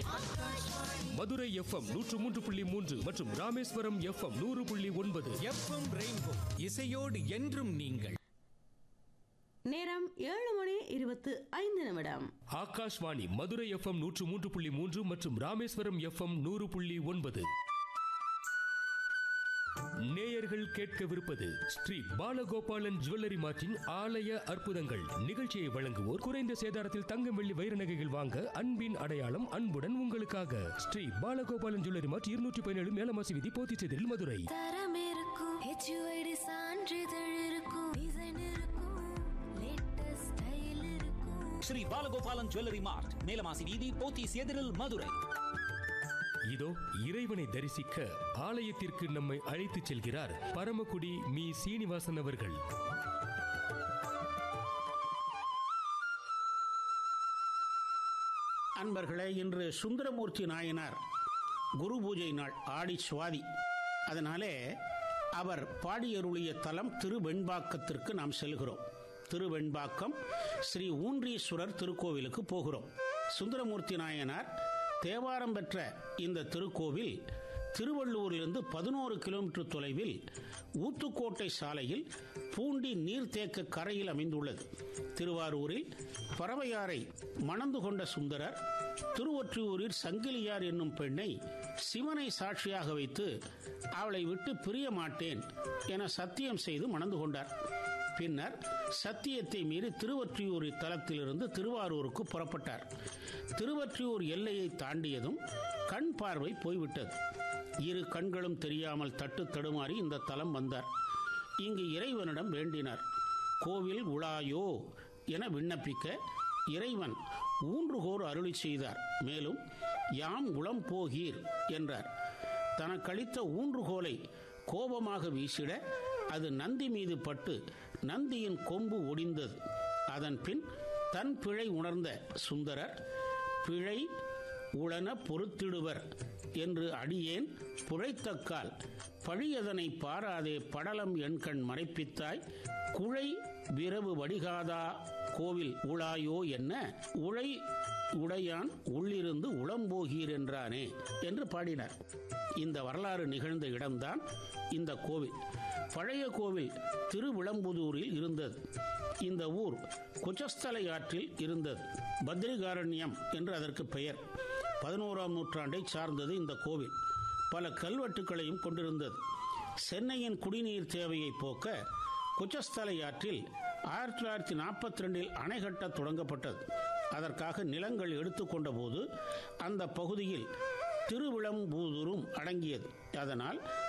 Madurai FM நூற்று மூன்று புள்ளி மூன்று மற்றும் ராமேஸ்வரம் எஃப்எம் நூறு புள்ளி ஒன்பது எஃப்எம் ரெயின்போ இசையோடு என்றும் நீங்கள் நேரம் ஏழு மணி இருபத்து ஐந்து நிமிடம் ஆகாஷ்வாணி மதுரை எஃப்எம் நூற்று மூன்று புள்ளி மூன்று மற்றும் ராமேஸ்வரம் எஃப்எம் நூறு புள்ளி ஒன்பது நேயர்கள் கேட்கவிருப்பது ஸ்ரீ பாலகோபாலன் ஜுவல்லரி மார்ட்டின் ஆலய அற்புதங்கள் நிகழ்ச்சியை வழங்குவோர் குறைந்த சேதாரத்தில் தங்கம் வெள்ளி வைர நகைகள் வாங்க அன்பின் அடையாளம் அன்புடன் உங்களுக்காக ஸ்ரீ பாலகோபாலன் ஜுவல்லரி மார்ட் இருநூற்றி பதினேழு மேலமாசி விதி போத்திச்செதில் மதுரை தரம் இருக்கும் ஹெச்யூஐடி சான்றிதழ் இருக்கும் டிசைன் இருக்கும் லேட்டஸ்ட் ஸ்டைல் இருக்கும் ஸ்ரீ பாலகோபாலன் ஜுவல்லரி மார்ட் மேலமாசி வீதி போத்தீஸ் எதிரில் மதுரை இதோ இறைவனை தரிசிக்க ஆலயத்திற்கு நம்மை அழைத்துச் செல்கிறார் பரமக்குடி மீ சீனிவாசன் அவர்கள் அன்பர்களே இன்று சுந்தரமூர்த்தி நாயனார் குரு பூஜை நாள் ஆடி சுவாதி அதனாலே அவர் பாடியருளிய தலம் திருவெண்பாக்கத்திற்கு நாம் செல்கிறோம் திருவெண்பாக்கம் ஸ்ரீ ஊன்றீஸ்வரர் திருக்கோவிலுக்கு போகிறோம் சுந்தரமூர்த்தி நாயனார் தேவாரம் பெற்ற இந்த திருக்கோவில் திருவள்ளூரிலிருந்து பதினோரு கிலோமீட்டர் தொலைவில் ஊத்துக்கோட்டை சாலையில் பூண்டி நீர்த்தேக்க கரையில் அமைந்துள்ளது திருவாரூரில் பறவையாரை மணந்து கொண்ட சுந்தரர் திருவொற்றியூரில் சங்கிலியார் என்னும் பெண்ணை சிவனை சாட்சியாக வைத்து அவளை விட்டு பிரிய மாட்டேன் என சத்தியம் செய்து மணந்து கொண்டார் பின்னர் சத்தியத்தை மீறி திருவொற்றியூர் தலத்திலிருந்து திருவாரூருக்கு புறப்பட்டார் திருவொற்றியூர் எல்லையை தாண்டியதும் கண் பார்வை போய்விட்டது இரு கண்களும் தெரியாமல் தட்டு தடுமாறி இந்த தலம் வந்தார் இங்கு இறைவனிடம் வேண்டினார் கோவில் உலாயோ என விண்ணப்பிக்க இறைவன் ஊன்றுகோர் அருளி செய்தார் மேலும் யாம் உளம் போகீர் என்றார் தனக்களித்த ஊன்றுகோலை கோபமாக வீசிட அது நந்தி மீது பட்டு நந்தியின் கொம்பு ஒடிந்தது அதன் பின் தன் பிழை உணர்ந்த சுந்தரர் பிழை உளன பொறுத்திடுவர் என்று அடியேன் புழைத்தக்கால் பழியதனை பாராதே படலம் எண்கண் மறைப்பித்தாய் குழை விரவு வடிகாதா கோவில் உளாயோ என்ன உழை உடையான் உள்ளிருந்து உளம்போகீர் என்றானே என்று பாடினார் இந்த வரலாறு நிகழ்ந்த இடம்தான் இந்த கோவில் பழைய கோவில் திருவிளம்புதூரில் இருந்தது இந்த ஊர் குச்சஸ்தலை ஆற்றில் இருந்தது பத்ரிகாரண்யம் என்று அதற்கு பெயர் பதினோராம் நூற்றாண்டை சார்ந்தது இந்த கோவில் பல கல்வெட்டுகளையும் கொண்டிருந்தது சென்னையின் குடிநீர் தேவையை போக்க குச்சஸ்தலை ஆற்றில் ஆயிரத்தி தொள்ளாயிரத்தி நாற்பத்தி ரெண்டில் அணை கட்ட தொடங்கப்பட்டது அதற்காக நிலங்கள் எடுத்துக்கொண்ட போது அந்த பகுதியில் திருவிளம்பூதூரும் அடங்கியது அதனால்